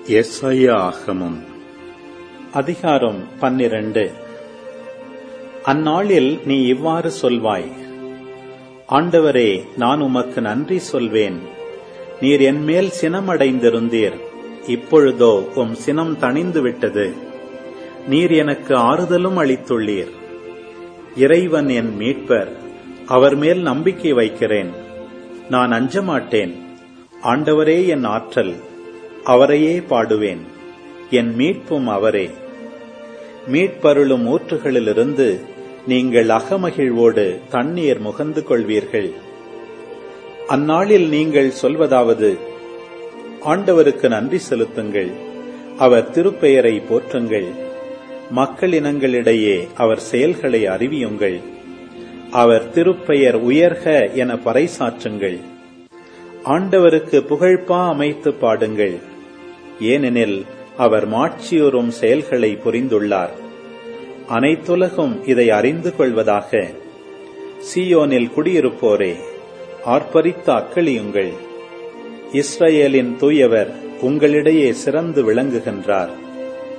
எஸ்ஐயா ஆகமம் அதிகாரம் பன்னிரண்டு அந்நாளில் நீ இவ்வாறு சொல்வாய் ஆண்டவரே நான் உமக்கு நன்றி சொல்வேன் நீர் என்மேல் சினமடைந்திருந்தீர் இப்பொழுதோ உம் சினம் தணிந்து விட்டது நீர் எனக்கு ஆறுதலும் அளித்துள்ளீர் இறைவன் என் மீட்பர் அவர் மேல் நம்பிக்கை வைக்கிறேன் நான் அஞ்சமாட்டேன் ஆண்டவரே என் ஆற்றல் அவரையே பாடுவேன் என் மீட்பும் அவரே மீட்பருளும் ஊற்றுகளிலிருந்து நீங்கள் அகமகிழ்வோடு தண்ணீர் முகந்து கொள்வீர்கள் அந்நாளில் நீங்கள் சொல்வதாவது ஆண்டவருக்கு நன்றி செலுத்துங்கள் அவர் திருப்பெயரை போற்றுங்கள் மக்களினங்களிடையே அவர் செயல்களை அறிவியுங்கள் அவர் திருப்பெயர் உயர்க என பறைசாற்றுங்கள் ஆண்டவருக்கு புகழ்பா அமைத்து பாடுங்கள் ஏனெனில் அவர் மாட்சியுறும் செயல்களை புரிந்துள்ளார் அனைத்துலகும் இதை அறிந்து கொள்வதாக சியோனில் குடியிருப்போரே ஆர்ப்பரித்து அக்களியுங்கள் இஸ்ரேலின் தூயவர் உங்களிடையே சிறந்து விளங்குகின்றார்